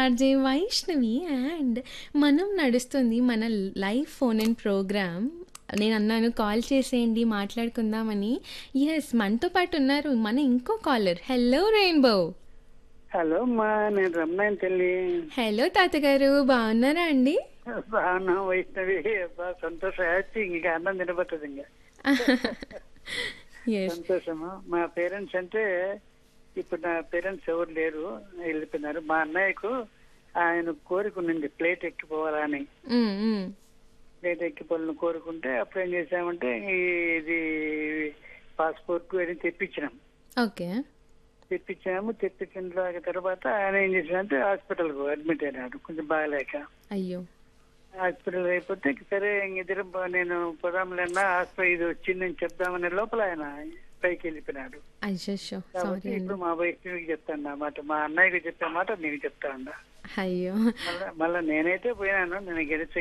RJ Vaishnavi and మనం నడుస్తుంది మన లైవ్ ఫోన్ అండ్ ప్రోగ్రామ్ నేను అన్నాను కాల్ చేసేయండి మాట్లాడుకుందామని ఎస్ మనతో పాటు ఉన్నారు మన ఇంకో కాలర్ హలో రెయిన్బో హలో మా నేను రమ్మని తల్లి హలో తాతగారు బాగున్నారా అండి బాగున్నా వైష్ణవి బా సంతోషం హ్యాపీ ఇంకా అన్నం తినబట్టదు ఇంకా ఎస్ సంతోషము మా పేరెంట్స్ అంటే ఇప్పుడు నా పేరెంట్స్ ఎవరు లేరు వెళ్ళిపోయినారు మా అన్నయ్యకు ఆయన కోరిక ఉండింది ప్లేట్ ఎక్కిపోవాలని ప్లేట్ ఎక్కిపోవాలని కోరుకుంటే అప్పుడు ఏం చేసామంటే ఈ- ఇది పాస్పోర్ట్ అది తెప్పించినాం ఓకే తెప్పించాము తెప్పించిన తర్వాత ఆయన ఏం చేశాడంటే హాస్పిటల్కు అడ్మిట్ అయినాడు కొంచెం బాగలేక అయ్యో హాస్పిటల్ అయిపోతే సరే ఇంక ఇద్దరు నేను పొదాంలన్నా హాస్పిటల్ ఇది వచ్చిందని చెప్దామనే లోపల ఆయన పైకి వెళ్ళిపోయినాడు అయ్యో కాబట్టి సారీ అండి ఇప్పుడు మా వైష్ణవికి చెప్తాను మాట మా అన్నయ్యకి చెప్పే మాట నీకు చెప్తా అన్నా అయ్యో మళ్ళా మళ్ళా నేనైతే పోయినాను నేను గెలిచి